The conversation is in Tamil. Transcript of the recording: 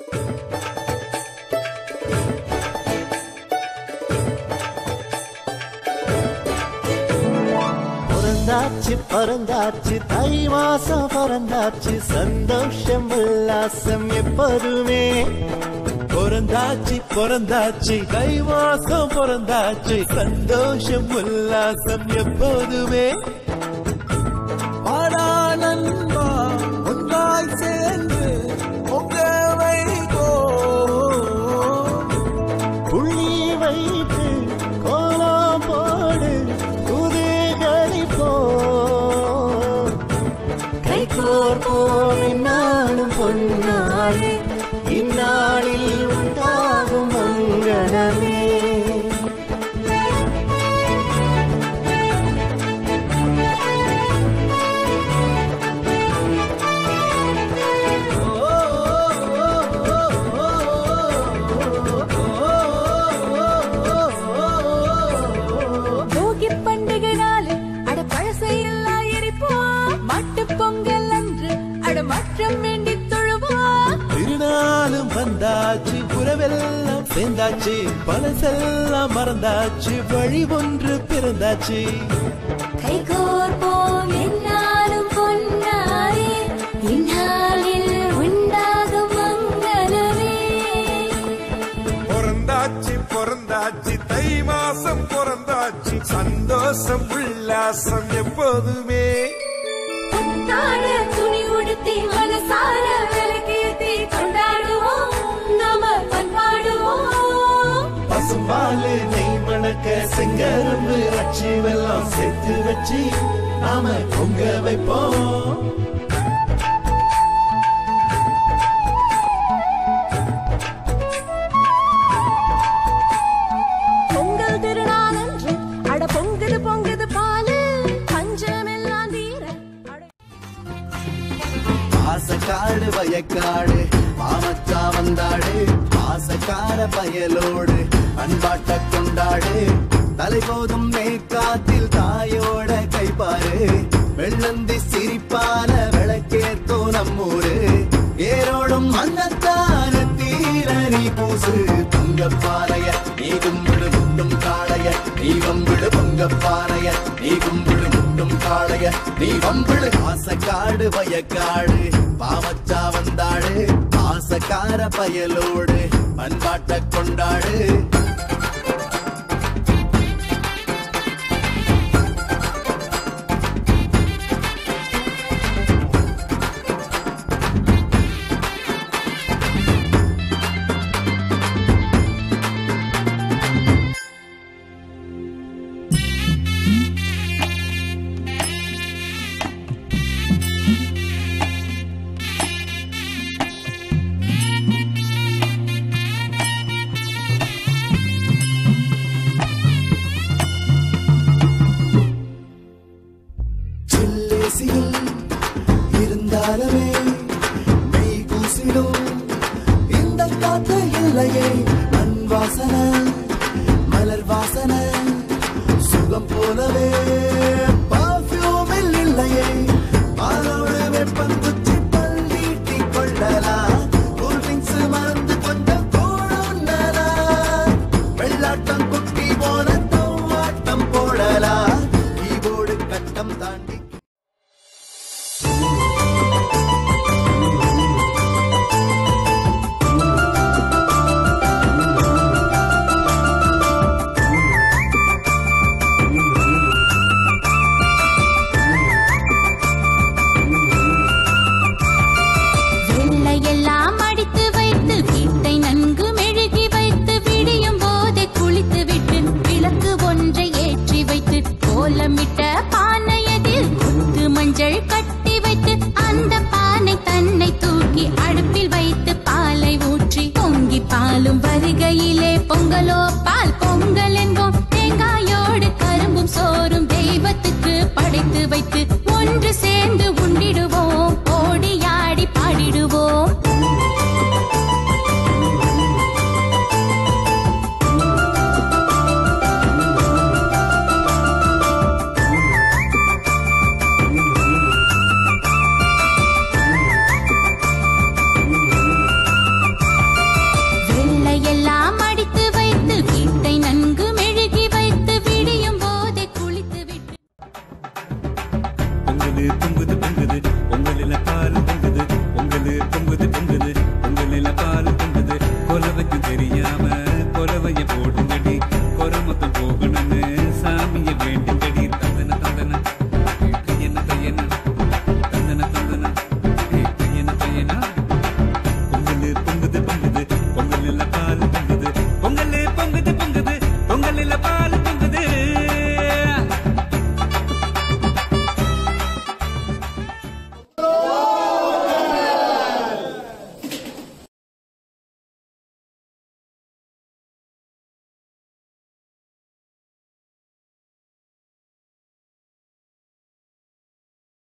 பிறந்தாச்சு பிறந்தாச்சு தை மாசம் பிறந்தாச்சு சந்தோஷம் உல்லாசம் எப்போதுமே பிறந்தாச்சு பிறந்தாச்சு தை மாசம் பிறந்தாச்சு சந்தோஷம் உல்லாசம் எப்போதுமே வாடா நண்பா ஒன்றாய் சேர்ந்து பொங்க வைகோ புள்ளி வைத்து கோலம் போடு குதிகளிப்போ கை கோர்ப்போம் இந்நாளும் பொன்னாளே இந்நாளில் உண்டாகும் மங்களமே போகி பண்டிகை நாளில் அட பழசையெல்லாம் எரிப்போம் மாட்டு பொங்கல் அன்று அட மாற்றம் வேண்டி தொழுவோம் திருநாளும் வந்தாச்சு உறவெல்லாம் சேர்ந்தாச்சு பழசெல்லாம் மறந்தாச்சு வழி ஒன்று பிறந்தாச்சு கை கோர்ப்போம் என்னாலும் பொன்னாரே இந்நாளில் உண்டாகும் மங்களமே பிறந்தாச்சு பிறந்தாச்சு தை மாசம் பிறந்தாச்சு சந்தோஷம் உல்லாசம் எப்போதுமே புத்தாட துணி உடுத்தி மனசார விளக்கேத்தி கொண்டாடுவோம் நாம பண்பாடுவோம் பசும்பாலு நெய் மணக்க செங்கரும்பு அச்சு வெல்லம் சேர்த்து வச்சு நாம பொங்க வைப்போம் பொங்கல் திருநாள் அன்று அட பொங்குது பொங்குது பாலு பஞ்சமெல்லாம் தீர அட ஆசக்காடு வயக்காடு மாமச்சா வந்தாடு ஆசக்கார பயலோடு அன்பாட்ட கொண்டாடு தலைபோதும் மேற்காத்தில் தாயோட கைப்பாரு வெள்ளந்தி சிரிப்பால விளக்கேத்தோ நம்மூரு ஏரோடும் மன்னத்தான தீர நீ பூசு பொங்கப்பாறைய நீ கும்பிடு முட்டும் காளைய நீ வம்பிடு பொங்கப்பாறைய நீ கும்பிடு முட்டும் காளைய நீ வம்பிடு ஆசக்காடு வயக்காடு பாவச்சா வந்தாடு ஆசக்கார பயலோடு பண்பாட்ட கொண்டாடு சில்லேசியில் இருந்தாலுமே மெய் கூசிடும் இந்த காத்து இல்லையே மண் வாசனை மலர் வாசனை